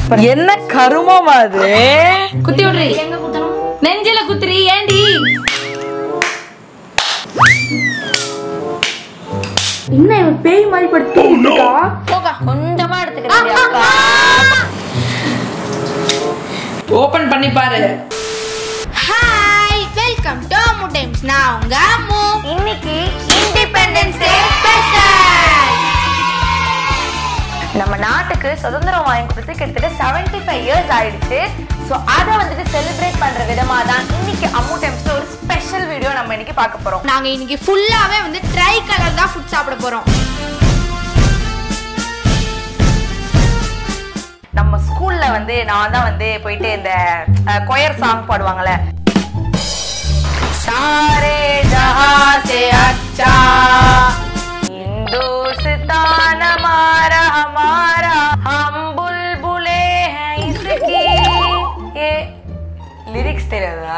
என்ன கருமமா அது குத்தி விடுறி எங்க குத்தணும் நெஞ்சில குத்துறி ஏண்டி என்ன இவன் பேய் மாதிரி படுத்து இருக்கா போகா கொஞ்சமா எடுத்துக்கிறேன் ஓபன் பண்ணி பாரு hi welcome to Ammu times நான் உங்க அம்மு இன்னைக்கு இண்டிபெண்டன்ஸ் டே ஸ்பெஷல் நம்ம நாட்டுக்கு சுதந்திரம் வாங்கி கொடுத்து கிட்டத்தட்ட செவன்டி ஃபைவ் இயர்ஸ் ஆயிடுச்சு ஸோ அதை வந்துட்டு செலிப்ரேட் பண்ற விதமா தான் இன்னைக்கு அம்மு டைம்ஸ்ல ஒரு ஸ்பெஷல் வீடியோ நம்ம இன்னைக்கு பார்க்க போறோம் நாங்க இன்னைக்கு ஃபுல்லாவே வந்து ட்ரை கலர் தான் ஃபுட் சாப்பிட போறோம் நம்ம ஸ்கூல்ல வந்து நான் தான் வந்து போயிட்டு இந்த கொயர் சாங் பாடுவாங்கல்ல சாரே ஜஹா से अच्छा हिंदुस्तान हमारा हमारा हम बुलबुले हैं इसकी ये லிரிக்ஸ் தெரியாதா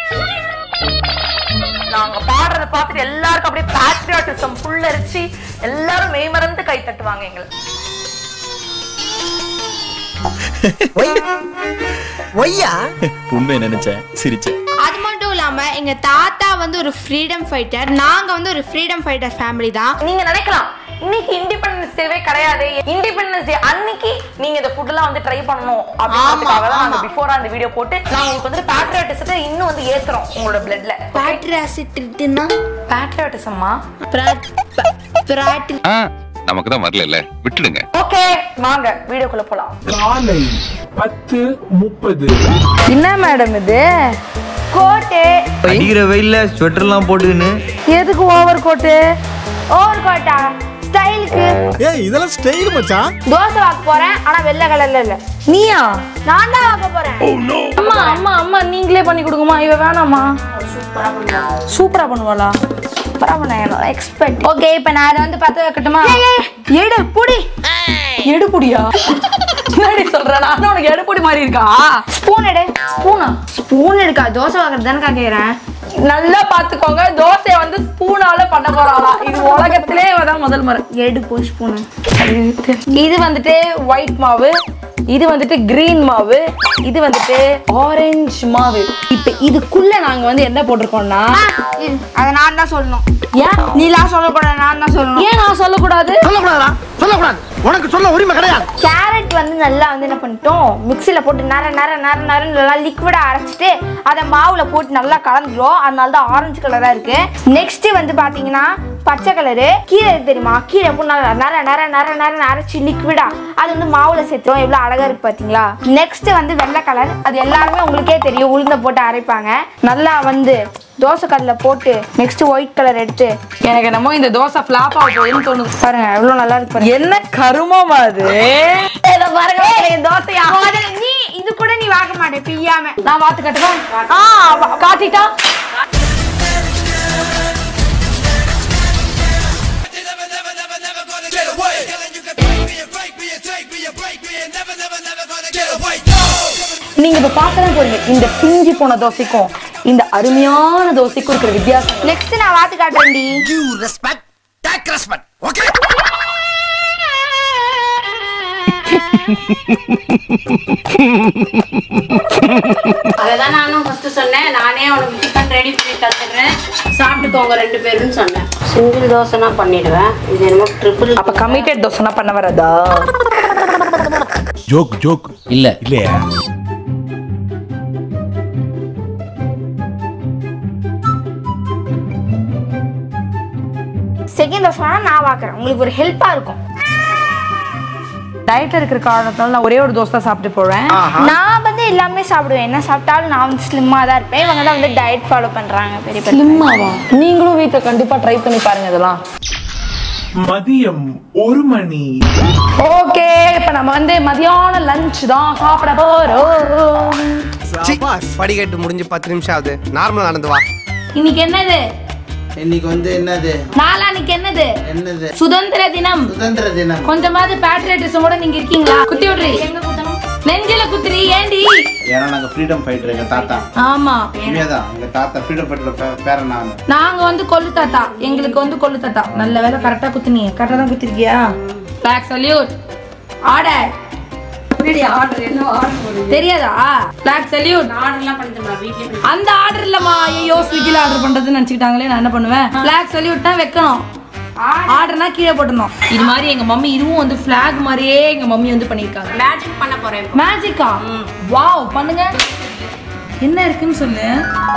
நாங்க பாடுறத பார்த்துட்டு எல்லாருக்கும் அப்படியே பேட்ரியாட்டிசம் புல்லரிச்சு எல்லாரும் மெய்மறந்து கை தட்டுவாங்க எங்களை ஒய்யா உண்மையை நினைச்சேன் சிரிச்சேன் அது மட்டும் இல்லாம எங்க தாத்தா வந்து ஒரு ஃப்ரீடம் ஃபைட்டர் நாங்க வந்து ஒரு ஃப்ரீடம் ஃபைட்டர் ஃபேமிலி தான் நீங்க நினைக்கலாம் இன்னைக்கு இண்டிபெண்டன்ஸ் டேவே கிடையாது இண்டிபெண்டன்ஸ் டே அன்னைக்கு நீங்க இந்த ஃபுட் எல்லாம் வந்து ட்ரை பண்ணணும் அப்படின்றதுக்காக தான் நாங்க பிஃபோரா அந்த வீடியோ போட்டு நாங்க உங்களுக்கு வந்து பேட்ரியாட்டிசத்தை இன்னும் வந்து ஏத்துறோம் உங்களோட பிளட்ல பேட்ரியாசிட்டினா பேட்ரியாட்டிசமா பிராட்டி நமக்கு தான் வரல விட்டுடுங்க ஓகே வாங்க வீடியோக்குள்ள போலாம் காலை பத்து முப்பது என்ன மேடம் இது கோட்டு அடிக்கிற வெயில்ல ஸ்வெட்டர்லாம் போட்டுக்கின்னு எதுக்கு ஓவர் கோட்டு ஓவர் கோட்டா ஸ்டைலுக்கு ஏய் இதெல்லாம் ஸ்டைல் மச்சான் தோசை வாக்க போறேன் ஆனா வெள்ளை கலர்ல இல்ல நீயா நான் தான் வாக்க போறேன் அம்மா அம்மா அம்மா நீங்களே பண்ணி கொடுங்கம்மா இவ வேணாமா சூப்பரா பண்ணுவாளா சூப்பரா பண்ண எக்ஸ்பெக்ட் ஓகே இப்போ நான் அதை வந்து பத்த வைக்கட்டுமா எடு புடி எடுப்புடியா என்னடி சொல்ற நான் உனக்கு எடுப்புடி மாதிரி இருக்கா ஸ்பூன் எடு ஸ்பூனா ஸ்பூன் எடுக்கா தோசை வாக்குறது தானே கேக்குறேன் நல்லா பாத்துக்கோங்க தோசையை வந்து ஸ்பூனால பண்ண போறாளா இது உலகத்திலே தான் முதல் முறை எடு போய் ஸ்பூன் இது வந்துட்டு ஒயிட் மாவு இது வந்துட்டு கிரீன் மாவு இது வந்துட்டு ஆரஞ்சு மாவு இப்ப இதுக்குள்ள நாங்க வந்து என்ன போட்டிருக்கோம்னா அதை நான் தான் சொல்லணும் ஏன் நீலாம் சொல்லக்கூடாது நான் தான் சொல்லணும் ஏன் நான் சொல்லக்கூடாது சொல்லக்கூடாதா சொல்லக்கூடாது உனக்கு சொல்ல உரிமை கிடையாது கேரட் வந்து நல்லா வந்து என்ன பண்ணிட்டோம் மிக்சியில் போட்டு நர நர நர நரன்னு நல்லா லிக்விடாக அரைச்சிட்டு அதை மாவில் போட்டு நல்லா கலந்துரும் அதனால தான் ஆரஞ்சு கலராக இருக்கு நெக்ஸ்ட் வந்து பார்த்தீங்கன்னா பச்சை கலரு கீரை இருக்கு தெரியுமா கீரை போட்டு நல்லா நர நர நர நரன்னு அரைச்சி லிக்விடா அது வந்து மாவில் சேர்த்துரும் எவ்வளோ அழகாக இருக்கு பார்த்தீங்களா நெக்ஸ்ட் வந்து வெள்ளை கலர் அது எல்லாருமே உங்களுக்கே தெரியும் உளுந்த போட்டு அரைப்பாங்க நல்லா வந்து தோசை கல்லில் போட்டு நெக்ஸ்ட் ஒயிட் கலர் எடுத்து எனக்கு என்னமோ இந்த தோசை ஃபிளாப் ஆக போகுதுன்னு தோணுது பாருங்க எவ்வளோ நல்லா இருக்கு பாருங்க என்ன கருமமா அது இத பாருங்க என் தோசையா முதல்ல நீ இது கூட நீ வாங்க மாட்டே பிய்யாம நான் வாத்து கட்டுவா ஆ வா- காட்டிட்டா நீங்க இப்ப பார்க்கதான் போறீங்க இந்த பிஞ்சு போன தோசைக்கும் இந்த அருமையான தோசைக்கும் இருக்கிற வித்தியாசம் நெக்ஸ்ட் நான் வாத்து காட்டுறேன்டி you respect take respect okay அததான் நானும் ஃபர்ஸ்ட் சொன்னேன் நானே உனக்கு டிஃபன் ரெடி பண்ணி தந்துடுறேன் சாப்பிட்டுக்கோங்க ரெண்டு பேரும்னு சொன்னேன் சிங்கிள் தோசைனா பண்ணிடுவேன் இது என்னமோ ட்ரிபிள் அப்ப கமிட்டட் தோசைனா பண்ண வராதா ஜோக் ஜோக் இல்ல இல்லையா செகண்ட் தோசை வேணா நான் வாக்குறேன் உங்களுக்கு ஒரு ஹெல்ப்பா இருக்கும் டயட்ல இருக்கிற காரணத்தால நான் ஒரே ஒரு தோசை தான் சாப்பிட்டு போறேன் நான் வந்து எல்லாமே சாப்பிடுவேன் என்ன சாப்பிட்டாலும் நான் வந்து ஸ்லிம்மா தான் இருப்பேன் இவங்க தான் வந்து டயட் ஃபாலோ பண்றாங்க பெரிய பெரிய ஸ்லிம்மாவா நீங்களும் வீட்ல கண்டிப்பா ட்ரை பண்ணி பாருங்க இதெல்லாம் மதியம் ஒரு மணி ஓகே இப்ப நம்ம வந்து மதியான லஞ்ச் தான் சாப்பிட போறோம் படிக்கட்டு முடிஞ்சு பத்து நிமிஷம் ஆகுது நார்மலா நடந்து வா இன்னைக்கு என்னது இன்னைக்கு வந்து என்னது நாளானிக்கு என்னது என்னது சுதந்திர தினம் சுதந்திர தினம் கொஞ்சமாவது பேட்ரியட்டிசம் கூட நீங்க இருக்கீங்களா குத்தி விடுறி எங்க குத்தணும் நெஞ்சில குத்துறி ஏண்டி ஏன்னா நாங்க ஃப்ரீடம் ஃபைட்டர் எங்க தாத்தா ஆமா உண்மையாதான் எங்க தாத்தா ஃப்ரீடம் ஃபைட்டர் பேரன் நான் நாங்க வந்து கொள்ளு தாத்தா எங்களுக்கு வந்து கொள்ளு தாத்தா நல்ல வேலை கரெக்டா குத்துனீங்க கரெக்டா தான் குத்திருக்கியா பேக் சல்யூட் ஆர்டர் என்னடி ஆர்டர் என்ன ஆர்டர் போடுது தெரியாதா ஃபிளாக் சல்யூட் ஆர்டர்லாம் பண்ணுமா வீட்லயே அந்த ஆர்டர் இல்லம்மா ஐயோ ஸ்விக்கில ஆர்டர் பண்றதுன்னு நினைச்சுக்கிட்டாங்களே நான் என்ன பண்ணுவேன் ஃபிளாக் சல்யூட் தான் வைக்கணும் ஆர்டர்னா கீழே போட்டணும் இது மாதிரி எங்க மம்மி இதுவும் வந்து ஃபிளாக் மாதிரியே எங்க மம்மி வந்து பண்ணிருக்காங்க மேஜிக் பண்ண போறேன் இப்போ. மேஜிக்கா வாவ் பண்ணுங்க என்ன இருக்குன்னு சொல்லு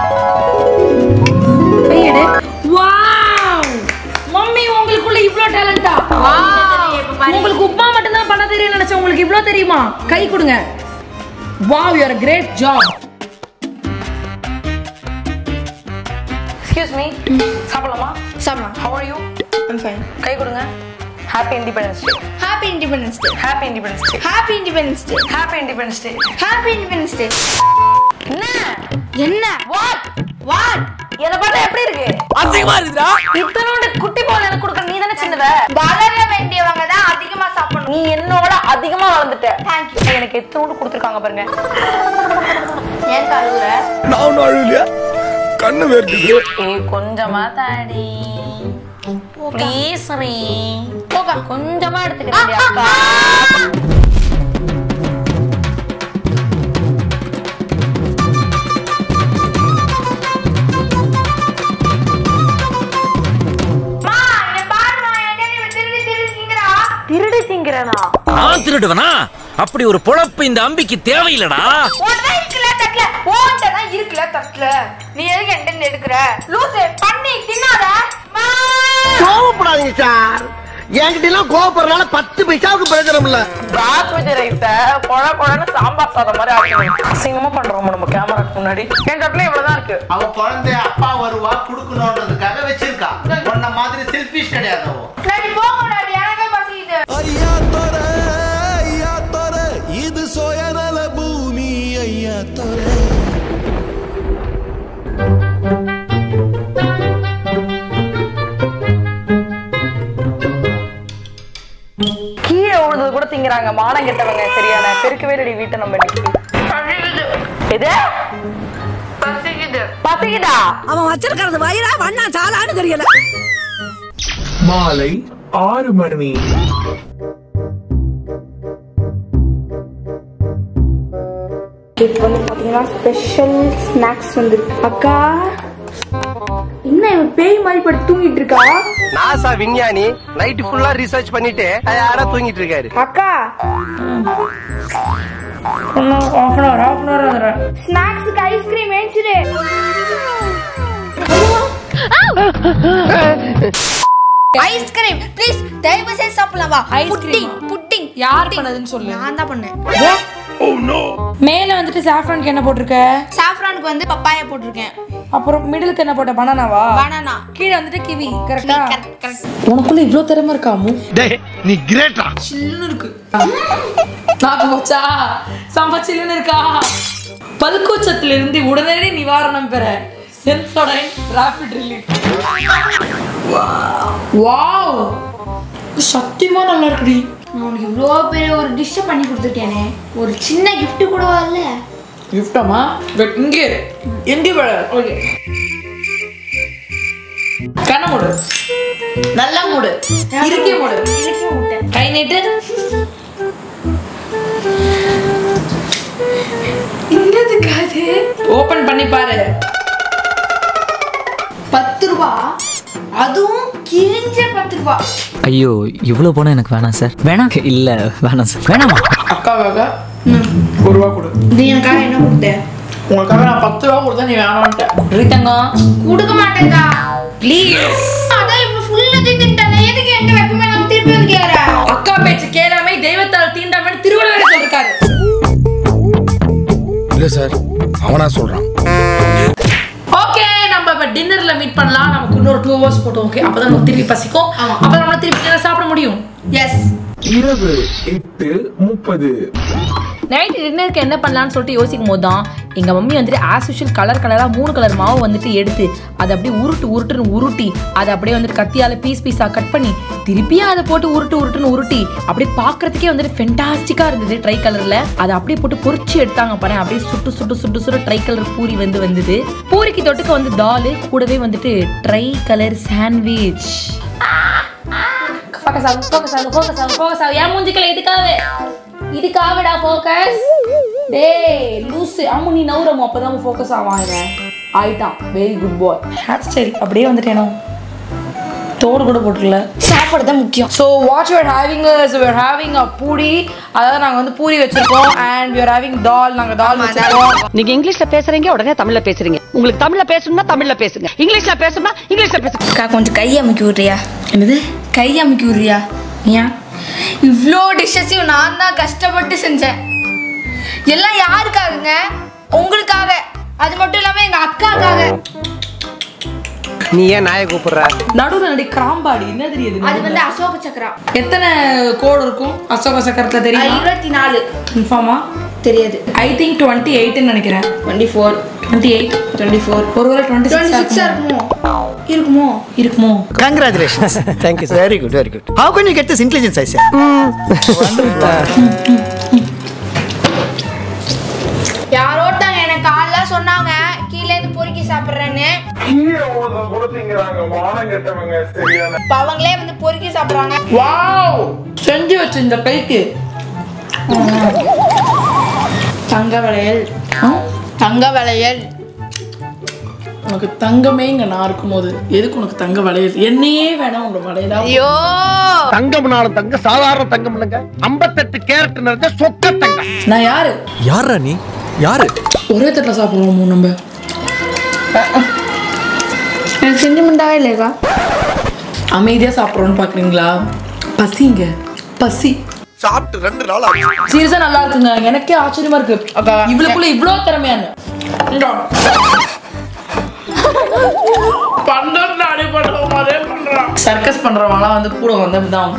கையெடு வாவ் மம்மி உங்களுக்குள்ள இவ்ளோ டேலண்டா உங்களுக்கு உப்மா மட்டும் தான் பண்ண தெரியும் நினைச்சேன் உங்களுக்கு இவ்ளோ தெரியுமா கை கொடுங்க wow you are great job excuse me சாப்பிடலாமா சாப்பிடலாம் how are you I'm fine கை கொடுங்க happy independence day happy independence day happy independence day happy independence day happy independence day happy independence day என்ன என்ன வாட் வாட் என்ன பார்த்தா எப்படி இருக்கு அசிங்கமா இருக்குடா இத்தனோட குட்டி பால் எனக்கு கொடுக்க நீ தானே சின்னவ வளர வேண்டியவங்க தான் அதிகமா சாப்பிடணும் நீ என்னோட அதிகமா வளர்ந்துட்ட Thank you. எனக்கு எத்தனோடு கொடுத்துருக்காங்க பாருங்க ஏன் தழுவுற நான் ஒன்றும் அழுவலையா கண்ணு வேர்க்குது ஏய் கொஞ்சமா தாடி ப்ளீஸ் ரீ கொஞ்சமா எடுத்துக்கிறேன் அக்கா மா என்ன பாருமா என்ன நீ திருடி திருடிங்கறா திருடி திங்கிறனா நான் திருடுவனா அப்படி ஒரு பொழப்பு இந்த அம்பிக்கு தேவையில்லடா உன்கிட்ட இருக்குல்ல தட்டுல உன்கிட்ட தான் இருக்குல்ல தட்டுல நீ எதுக்கு என்கிட்ட எடுக்கிற லூசு பண்ணி தின்னாத மா கோவப்படாதீங்க சார் என்கிட்ட எல்லாம் கோவப்படுறதுனால பத்து பைசாவுக்கு பிரயோஜனம் இல்ல பாஸ்மதி ரைஸ கொழ கொழன்னு சாம்பார் சாதம் மாதிரி ஆக்கணும் அசிங்கமா பண்றோம் நம்ம கேமராக்கு முன்னாடி என் தட்டுல இவ்வளவுதான் இருக்கு அவ குழந்தை அப்பா வருவா குடுக்கணும்ன்றதுக்காக வச்சிருக்கா உன்ன மாதிரி செல்ஃபிஷ் கிடையாது அவ நான் போக கூடாது எனக்கே பசிக்குது ஐயா தோர ஐயா தோர இது சுயநல பூமி ஐயா தோர கீழே விழுந்தது கூட திங்கிறாங்க மானம் கெட்டவங்க சரியான பெருக்கவே ரெடி வீட்டை நம்ம இன்னைக்கு எது பசிக்குது பசிக்குதா அவன் வச்சிருக்கிறது வயிறா வண்ணா சாலான்னு தெரியல மாலை ஆறு மணி இப்போ வந்து பார்த்தீங்கன்னா ஸ்பெஷல் ஸ்நாக்ஸ் வந்துருக்கு அக்கா என்ன இவன் பேய் மாதிரி படுத்து தூங்கிட்டு இருக்கா நாசா விஞ்ஞானி நைட் ஃபுல்லா ரிசர்ச் பண்ணிட்டு யாரா தூங்கிட்டு இருக்காரு அக்கா half an hour half an hour ஸ்நாக்ஸுக்கு ஐஸ்கிரீம் ஏச்சிரு ஐஸ்கிரீம் ப்ளீஸ் தயவு செய்து சாப்பிடலாம் வா புட்டிங் புட்டிங் யார் பண்ணதுன்னு சொல்லு நான் தான் பண்ணேன் மேல வந்துட்டு சாஃப்ரானுக்கு என்ன போட்டிருக்க சாஃப்ரானுக்கு வந்து பப்பாயா போட்டிருக்கேன் அப்புறம் மிடிலுக்கு என்ன போட்ட பனானாவா பனானா கீழே வந்துட்டு கிவி கரெக்டா கரெக்ட் கரெக்ட் உனக்குள்ள இவ்ளோ திறமை இருக்காமு நீ கிரேட்டா சில்லுன்னு இருக்கு நாக்கு போச்சா சம்ப சில்லுன்னு இருக்கா பல்கூச்சத்துல இருந்து உடனடி நிவாரணம் பெற சென்சோடைன் ராபிட் ரிலீஃப் வாவ் சத்தியமா நல்லா இருக்குடி நான் உனக்கு இவ்வளோ பெரிய ஒரு டிஷ்ஷை பண்ணி கொடுத்துட்டேனே ஒரு சின்ன gift கூட வரல கிஃப்டாமா பட் இங்கே எங்கே விட ஓகே கண்ண மூடு நல்லா மூடு இருக்கே மூடு இருக்கே விட்டேன் கை நீட்டு என்னதுக்கு அது ஓபன் பண்ணி பாரு பத்து ரூபா அதுவும் கிழிஞ்ச பத்து ரூபா ஐயோ இவ்வளோ போனால் எனக்கு வேணாம் சார் வேணாம் இல்லை வேணாம் சார் வேணாமா அக்காவாக ஒரு ரூபா கொடு நீ எனக்காக என்ன கொடுத்த உங்களுக்காக நான் பத்து ரூபா கொடுத்தா நீ வேணான்ட்ட ரீதங்கா கொடுக்க மாட்டேங்கா ப்ளீஸ் அதான் இப்ப ஃபுல்லா தின்னுட்டேன் எதுக்கு என்கிட்ட வைக்குமே நான் திருப்பி வந்து கேக்குறேன் அக்கா பேச்சு கேளாமை தெய்வத்தால் தீண்டாமல் திருவள்ளுவர் சொல்லிருக்காரு இல்ல சார் அவனா சொல்றான் ஓகே நம்ம இப்ப டின்னர்ல மீட் பண்ணலாம் நமக்கு இன்னொரு டூ ஹவர்ஸ் போட்டோம் ஓகே அப்பதான் நமக்கு திருப்பி பசிக்கும் அப்பதான் நம்ம திருப்பி dinner சாப்பிட முடியும் எஸ் இரவு எட்டு முப்பது நைட் டின்னருக்கு என்ன பண்ணலாம்னு சொல்லிட்டு யோசிக்கும் போது தான் எங்கள் மம்மி வந்துட்டு ஆஸ் யூஷுவல் கலர் கலராக மூணு கலர் மாவு வந்துட்டு எடுத்து அதை அப்படியே உருட்டு உருட்டுன்னு உருட்டி அதை அப்படியே வந்துட்டு கத்தியால் பீஸ் பீஸாக கட் பண்ணி திருப்பியும் அதை போட்டு உருட்டு உருட்டுன்னு உருட்டி அப்படியே பார்க்கறதுக்கே வந்துட்டு ஃபென்டாஸ்டிக்காக இருந்தது ட்ரை கலரில் அதை அப்படியே போட்டு பொரிச்சு எடுத்தாங்க பாரு அப்படியே சுட்டு சுட்டு சுட்டு சுட்டு ட்ரை கலர் பூரி வந்து வந்தது பூரிக்கு தொட்டுக்க வந்து தால் கூடவே வந்துட்டு ட்ரை கலர் சாண்ட்விச் ஃபோக்கஸ் ஆகும் ஃபோக்கஸ் ஆகும் ஃபோக்கஸ் ஆகும் ஃபோக்கஸ் ஆகும் ஏன் மூஞ்சிக்கல இதுக்காக இதுக்காகடா ஃபோக்கஸ் டேய் லூசு ஆமா நீ நவுறமோ அப்பதான் ஃபோக்கஸ் ஆவான் இவன் ஆயிட்டான் very good boy hair style அப்படியே வந்துட்டேனோ தோடு கூட போட்டுக்கல சாப்பாடு தான் முக்கியம் so what your having your having a puri அதாவது நாங்கள் வந்து பூரி வச்சிருக்கோம் அண்ட் யூர் ஹேவிங் தால் நாங்கள் தால் வச்சிருக்கோம் நீங்க இங்கிலீஷ்ல பேசுறீங்க உடனே தமிழ்ல பேசுறீங்க உங்களுக்கு தமிழ்ல பேசணும்னா தமிழ்ல பேசுங்க இங்கிலீஷ்ல பேசணும்னா இங்கிலீஷ்ல பேசுங்க அக்கா கொஞ்சம் கை அமுக்கி விட்றியா என்னது கை அமுக்கி விட்றியா ஏன் இவ்வளோ டிஷ்ஷஸையும் நான் தான் கஷ்டப்பட்டு செஞ்சேன் எல்லாம் யாருக்காகங்க உங்களுக்காக அது மட்டும் இல்லாமல் எங்கள் அக்காக்காக நீ ஏன் நாயை கூப்பிடுற நடுவில் நடி கிராம்பாடி என்ன தெரியுது அது வந்து அசோக சக்கரா எத்தனை கோடு இருக்கும் அசோக சக்கரத்தில் தெரியும் இருபத்தி நாலு கன்ஃபார்மா தெரியாது ஐ திங்க் டுவெண்ட்டி எயிட்னு நினைக்கிறேன் twenty four twenty eight twenty four ஒருவேளை டுவெண்ட்டி டுவெண்ட்டி சிக்ஸ் சிக்ஸாக இருக்குமோ இருக்குமோ இருக்குமோ Congratulations. Thank you. Very good, very good. How can you get this intelligence, I say? யாரோ ஒருத்தவங்க எனக்கு காலைல சொன்னாங்க கீழே இருந்து பொறுக்கி சாப்பிட்றேன்னு இப்ப அவங்களே வந்து பொறுக்கி சாப்பிட்றாங்க வாவ் செஞ்சு வச்சு இந்த கைக்கு தங்க வளையல் தங்க வளையல் உனக்கு தங்கமே இங்க நான் இருக்கும்போது எதுக்கு உனக்கு தங்க வளையல் என்னையே வேணாம் உங்க வளையலா ஐயோ தங்கம்னாலும் தங்க சாதாரண தங்கம் இல்லைங்க ஐம்பத்தெட்டு கேரட் நிறைஞ்ச சொக்க தங்கம் நான் யாரு யாரா நீ யாரு ஒரே தட்டில் சாப்பிடுவோமோ நம்ம எனக்கு சென்டிமெண்டாவே இல்லைக்கா அமைதியா சாப்பிடுறோம்னு பாக்குறீங்களா பசிங்க பசி சாப்பிட்டு ரெண்டு நாள் ஆச்சு சீரியஸா நல்லா இருக்குங்க எனக்கே ஆச்சரியமா இருக்கு இவளுக்குள்ள இவ்ளோ திறமையான சர்க்கஸ் பண்றவங்களாம் வந்து கூட வந்து இப்படிதான்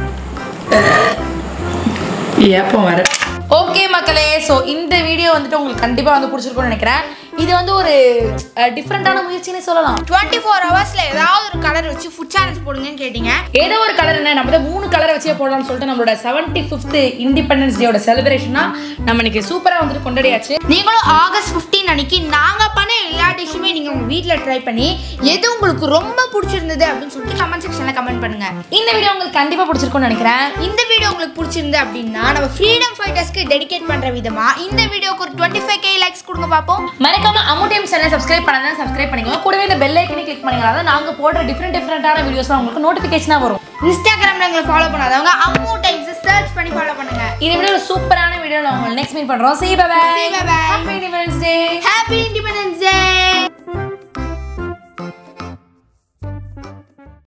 ஏப்பம் வேற ஓகே மக்களே ஸோ இந்த வீடியோ வந்துட்டு உங்களுக்கு கண்டிப்பாக வந்து பிடிச்சிருக்கும்னு நினைக்கிறேன் இது வந்து ஒரு டிஃப்ரெண்டான முயற்சின்னு சொல்லலாம் டுவெண்ட்டி ஃபோர் ஹவர்ஸ்ல ஏதாவது ஒரு கலர் வச்சு ஃபுட் சேலஞ்ச் போடுங்கன்னு கேட்டீங்க ஏதோ ஒரு கலர் என்ன நம்ம தான் மூணு கலரை வச்சே போடலாம்னு சொல்லிட்டு நம்மளோட செவன்டி ஃபிஃப்த் இண்டிபெண்டன்ஸ் டேயோட செலிப்ரேஷனா நம்ம இன்னைக்கு சூப்பராக வந்துட்டு கொண்டாடியாச்சு நீங்களும் ஆகஸ்ட் 15 அன்னைக்கு நாங்க பண்ண எல்லா டிஷ்ஷுமே நீங்க உங்க வீட்ல ட்ரை பண்ணி எது உங்களுக்கு ரொம்ப பிடிச்சிருந்தது அப்படின்னு சொல்லிட்டு கமெண்ட் செக்ஷன்ல கமெண்ட் பண்ணுங்க இந்த வீடியோ உங்களுக்கு கண்டிப்பாக பிடிச்சிருக்கும்னு நினைக்கிறேன் இந்த வீடியோ உங்களுக்கு பிடிச்சிருந்து அப்படின்னா நம்ம ஃப்ரீடம் ஃபைட்டர்ஸ்க்கு டெடிகேட் பண்ற விதமா இந்த வீடியோக்கு ஒரு டுவெண்ட்டி ஃபைவ் கே லைக்ஸ் கொடுங்க பார்ப்போம் மறக்காம அம்மு டைம் சேனல் சப்ஸ்கிரைப் பண்ணாதான் சப்ஸ்கிரைப் பண்ணிக்கோங்க கூடவே இந்த பெல் ஐக்கனை கிளிக் பண்ணுங்க அதாவது நாங்க போடுற டிஃப்ரெண்ட் டிஃப்ரெண்டான வீடியோஸ்லாம் உங்களுக்கு நோட்டிஃபிகேஷனா வரும் இன்ஸ்டாகிராம்ல எங்களை ஃபாலோ பண்ணாதவங்க அம்மு டைம்ஸ் சர்ச் பண்ணி ஃபாலோ பண்ணுங்க இதை விட ஒரு சூப்பரான வீடியோ நான் உங்களுக்கு நெக்ஸ்ட் மீட் பண்றோம் see you bye bye See you, bye bye. happy independence day happy independence day